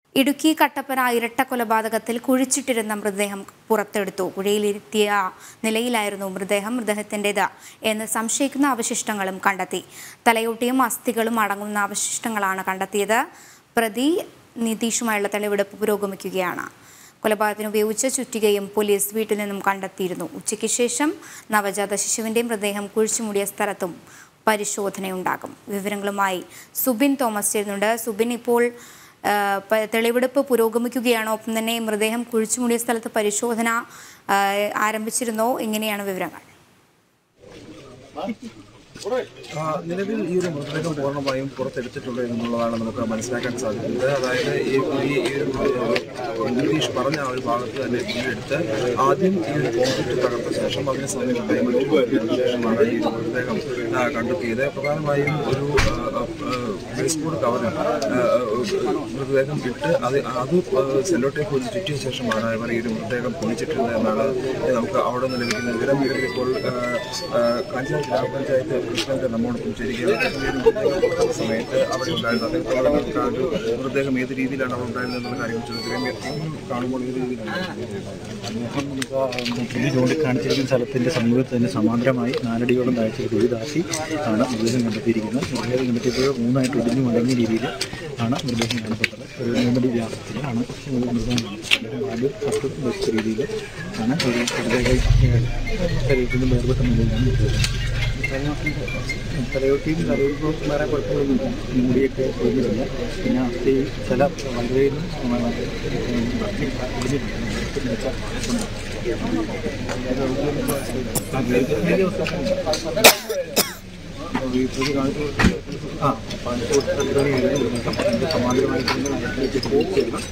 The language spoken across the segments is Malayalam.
ഇടുക്കി കട്ടപ്പന ഇരട്ട കൊലപാതകത്തിൽ കുഴിച്ചിട്ടിരുന്ന മൃതദേഹം പുറത്തെടുത്തു കുഴിയിലിരുത്തിയ നിലയിലായിരുന്നു മൃതദേഹം മൃതദേഹത്തിൻ്റെത് എന്ന് സംശയിക്കുന്ന അവശിഷ്ടങ്ങളും കണ്ടെത്തി തലയോട്ടിയും അസ്ഥികളും അടങ്ങുന്ന അവശിഷ്ടങ്ങളാണ് കണ്ടെത്തിയത് പ്രതി നിതീഷുമായുള്ള തെളിവെടുപ്പ് പുരോഗമിക്കുകയാണ് കൊലപാതകത്തിന് ഉപയോഗിച്ച ചുറ്റികയും പോലീസ് വീട്ടിൽ നിന്നും കണ്ടെത്തിയിരുന്നു ഉച്ചയ്ക്ക് ശേഷം നവജാത ശിശുവിൻ്റെ മൃതദേഹം കുഴിച്ചുമൂടിയ സ്ഥലത്തും പരിശോധനയുണ്ടാകും വിവരങ്ങളുമായി സുബിൻ തോമസ് ചേരുന്നുണ്ട് സുബിൻ ഇപ്പോൾ ആ, പ- തെളിവെടുപ്പ് പുരോഗമിക്കുകയാണോ ഒപ്പം തന്നെ മൃതദേഹം കുഴിച്ചുമൂടിയ സ്ഥലത്ത് പരിശോധന ആ, ആരംഭിച്ചിരുന്നോ എങ്ങനെയാണ് വിവരങ്ങൾ ആ, നിലവിൽ ഈ ഒരു മൃതദേഹം പൂർണ്ണമായും പുറത്തെടുത്തിട്ടുണ്ട് എന്നുള്ളതാണ് നമുക്ക് മനസ്സിലാക്കാൻ സാധിക്കുന്നത് അതായത് ഈ ഈ ഈ ഒരു ആ, നിതീഷ് പറഞ്ഞ ആ ഒരു ഭാഗത്ത് തന്നെ വീടെടുത്ത് ആദ്യം ഈ ഒരു കോൺക്രീറ്റ് തകർത്ത ശേഷം അതിന് സമീപത്തായി മറ്റു വീടിന് ശേഷമാണ് ഈ ഒരു മൃതദേഹം ആ, കണ്ടെത്തിയത് പ്രധാനമായും ഒരു ബേസ്ബോർഡ് കവറിൽ മൃതദേഹം ഇട്ട് അത് അത് സെല്ലോട്ടേക്ക് വെച്ച് ചുറ്റിയ ശേഷമാണ് ഇവർ ഈ ഒരു മൃതദേഹം പൊളിച്ചിട്ടുള്ളത് എന്നാണ് നമുക്ക് അവിടെ നിന്ന് ലഭിക്കുന്ന വിവരം ഇതിൽ ഇപ്പോൾ ആ, ആ, കാഞ്ചാർ ഗ്രാമപഞ്ചായത്ത് പ്രസിഡന്റ് നമ്മോടൊപ്പം ചേരുകയാണ് ഈ ഒരു മൃതദേഹം കൊടുക്കുന്ന സമയത്ത് അവിടെ ഉണ്ടായിരുന്നത് അദ്ദേഹത്തോട് നമുക്ക് ആ ഒരു മൃതദേഹം ഏത് രീതിയിലാണ് അവിടെ ഉണ്ടായിരുന്നത് എന്നുള്ള കാര്യങ്ങൾ ചോദിക്കുകയും കാണുമ്പോൾ ഏത് രീതിയിലാണ് അദ്ദേഹം നമുക്ക് പുലി ചൂണ്ടിക്കാണിച്ചിരിക്കുന്ന സ്ഥലത്തിന്റെ സമീപത്ത് തന്നെ സമാന്തരമായി നാലടിയോളം താഴ്ച കുഴി താഴ്ത്തി ആണ് മൃതദേഹം കണ്ടെത്തിയിരിക്കുന്നത് മൃതദേഹം കണ്ടെത്തിയപ്പോൾ മൂന്നായിട്ട് ഒടിഞ്ഞു മുടങ്ങിയ രീതിയിൽ ആണ് മൃതദേഹം കാണപ്പെട്ടത് ഒരു മൂന്നടി വ്യാസത്തിലാണ് മൃതദേഹം കണ്ടെത്തിയത് നാല് പത്ത് ബസ് രീതിയിൽ ആണ് ഒരു മൃതദേഹം ശരീരത്തിൽ നിന്ന് വേർപെട്ട നിലയിലാണ് മൃതദേഹം തലയോട്ടിയും തലയോട്ടിയും വേറെ കുഴപ്പങ്ങളൊന്നുമില്ല മുടിയൊക്കെ ഒഴിഞ്ഞിട്ടില്ല പിന്നെ അസ്ഥി ചില വളരെ ആ കാണിച്ചു കൊടുത്തിട്ടാണ് സമാന്തരമായിട്ട് ചെയ്യണം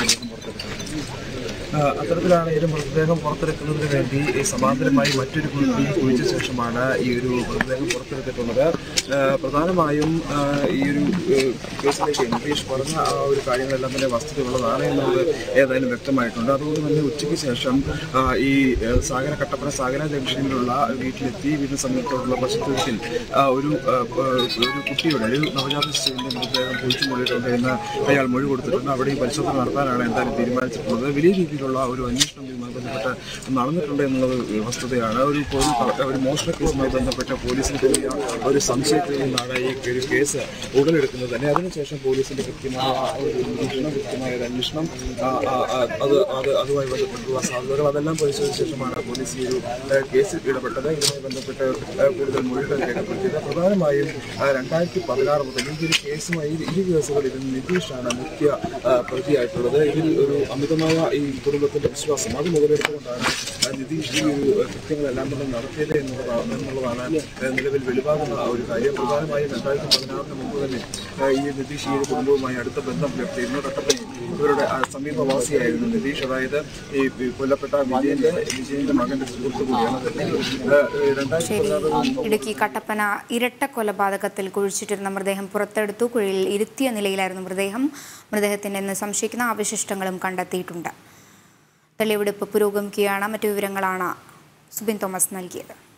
ആ, അത്തരത്തിലാണ് ഈ ഒരു മൃതദേഹം പുറത്തെടുക്കുന്നതിന് വേണ്ടി ഈ സമാന്തരമായി മറ്റൊരു കുഴി കുഴിച്ച ശേഷമാണ് ഈ ഒരു മൃതദേഹം പുറത്തെടുത്തിട്ടുള്ളത് ആ, പ്രധാനമായും ആ, ഈ ഒരു ഏഹ്, കേസിലേക്ക് നിതീഷ് പറഞ്ഞ ആ ഒരു കാര്യങ്ങളെല്ലാം തന്നെ വസ്തുതയുള്ളതാണ് എന്നുള്ളത് ഏതായാലും വ്യക്തമായിട്ടുണ്ട് അതുകൊണ്ട് തന്നെ ഉച്ചയ്ക്ക് ശേഷം ആ, ഈ ഏഹ്, സാഗര കട്ടപ്പന സാഗര ജംഗ്ഷനിലുള്ള വീട്ടിലെത്തി വീടിന് സമീപത്തോടുള്ള പശുത്തൊഴുത്തിൽ ആ, ഒരു ആ, ആ, ഒരു കുട്ടിയുടെ ഒരു നവജാത ശിശുവിന്റെ മൃതദേഹം കുഴിച്ചു മൂടിയിട്ടുണ്ട് എന്ന് അയാൾ മൊഴി കൊടുത്തിട്ടുണ്ട് അവിടെയും പരിശോധന നടത്താനാണ് എന്തായാലും തീരുമാനിച്ചിട്ടുള്ളത് വലിയ രീതിയിലുള്ള ഒരു അന്വേഷണം ഇതുമായി ബന്ധപ്പെട്ട് നടന്നിട്ടുണ്ട് എന്നുള്ളത് വസ്തുതയാണ് ഒരു പോലീസ് ഒരു മോഷണ കേസുമായി ബന്ധപ്പെട്ട പോലീസിന് തോന്നിയ ഒരു സംശയത്തിൽ നിന്നാണ് ഈ ഒരു കേസ് ഉടലെടുക്കുന്നത് തന്നെ അതിനുശേഷം പോലീസിന്റെ കൃത്യമായ ഒരു നിരീക്ഷണം കൃത്യമായ ഒരു അന്വേഷണം ആ, ആ, ആ, അത് അത് അതുമായി ബന്ധപ്പെട്ടുള്ള സാധ്യതകൾ അതെല്ലാം പരിശോധിച്ച ശേഷമാണ് പോലീസ് ഈ ഒരു ഏഹ്, കേസിൽ ഇടപെട്ടത് ഇതുമായി ബന്ധപ്പെട്ട് ഏഹ്, കൂടുതൽ മൊഴികൾ രേഖപ്പെടുത്തിയത് പ്രധാനമായും ആ, രണ്ടായിരത്തി പതിനാറ് മുതൽ ഈ ഒരു കേസുമായി ഈ ഇരു കേസുകളിൽ നിതീഷാണ് മുഖ്യ ആ, പ്രതിയായിട്ടുള്ളത് ഇതിൽ ഒരു അമിതമായ ഈ കുടുംബത്തിന്റെ വിശ്വാസം അത് മുതലെടുത്തുകൊണ്ടാണ് ആ, നിതീഷ് ഈ ഒരു ഏഹ്, കൃത്യങ്ങളെല്ലാം തന്നെ നടത്തിയത് എന്നുള്ളതാണ് എന്നുള്ളതാണ് ഏഹ്, നിലവിൽ വെളിവാകുന്ന ആ ഒരു കാര്യം പ്രധാനമായും രണ്ടായിരത്തി പതിനാറിന് മുമ്പ് തന്നെ ആ, ഈ നിതീഷ് ഈ ഒരു കുടുംബവുമായി അടുത്ത ബന്ധം പുലർത്തിയിരുന്നു കട്ടപ്പനയിൽ ഇവരുടെ ആ, സമീപവാസിയായിരുന്നു നിതീഷ് അതായത് ഈ ഈ കൊല്ലപ്പെട്ട വിജയന്റെ വിജയന്റെ മകന്റെ സുഹൃത്തു കൂടിയാണ് ഏഹ്, രണ്ടായിരത്തി പതിനാറ് ഇടുക്കി കട്ടപ്പന ഇരട്ട കൊലപാതകത്തിൽ കുഴിച്ചിട്ടിരുന്ന മൃതദേഹം പുറത്തെടുത്തു കുഴിയിൽ ഇരുത്തിയ നിലയിലായിരുന്നു മൃതദേഹം മൃതദേഹത്തിൻ്റെ എന്ന് സംശയിക്കുന്ന അവശിഷ്ടങ്ങളും കണ്ടെത്തിയിട്ടുണ്ട് തെളിവെടുപ്പ് പുരോഗമിക്കുകയാണ് മറ്റു വിവരങ്ങളാണ് സുബിൻ തോമസ് നൽകിയത്